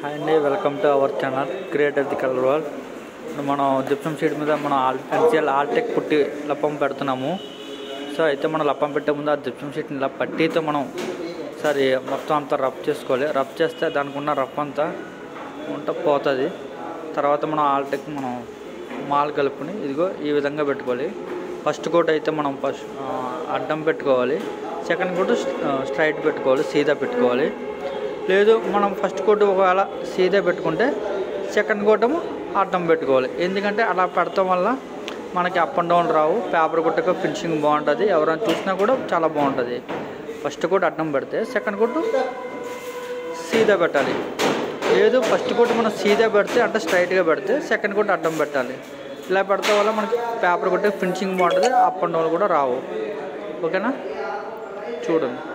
hi అండి welcome to our channel creator the colour wall ఇప్పుడు మనం జిప్సం షీట్ మీద మనం ఆల్ ఎన్సిఎల్ ఆల్టెక్ పుట్టి లప్పం పెడుతున్నాము సో అయితే మనం లప్పం పెట్టే ముందు ఆ జిప్సం షీట్ని ఇలా పట్టీతో మనం సరే మొత్తం అంతా రబ్ చేసుకోవాలి రబ్ చేస్తే దానికి ఉన్న రఫ్ అంతా ఉంట పోతుంది తర్వాత మనం ఆల్టెక్ మనం మాల్ కలుపుకొని ఇదిగో ఈ విధంగా పెట్టుకోవాలి ఫస్ట్ కోట్ అయితే మనం ఫస్ట్ ఆ, అడ్డం పెట్టుకోవాలి సెకండ్ కోట్ స్ట్రైట్ పెట్టుకోవాలి సీదా పెట్టుకోవాలి లేదు మనం ఫస్ట్ కోట్ ఒకవేళ సీదా పెట్టుకుంటే సెకండ్ కోటము అడ్డం పెట్టుకోవాలి ఎందుకంటే అలా పెడతాం వల్ల మనకి అప్ అండ్ డౌన్ రావు పేపర్ కొట్టక ఫినిషింగ్ బాగుంటుంది ఎవరైనా చూసినా కూడా చాలా బాగుంటుంది ఫస్ట్ కోట్ అడ్డం పెడితే సెకండ్ కోట్ సీదా పెట్టాలి లేదు ఫస్ట్ కోట్ మనం సీదా పెడితే అంటే స్ట్రైట్గా పెడితే సెకండ్ కోట్ అడ్డం పెట్టాలి ఇలా పెడతాం వల్ల మనకి పేపర్ కొట్టే ఫినిషింగ్ బాగుంటుంది అప్ అండ్ డౌన్ కూడా రావు ఓకేనా చూడండి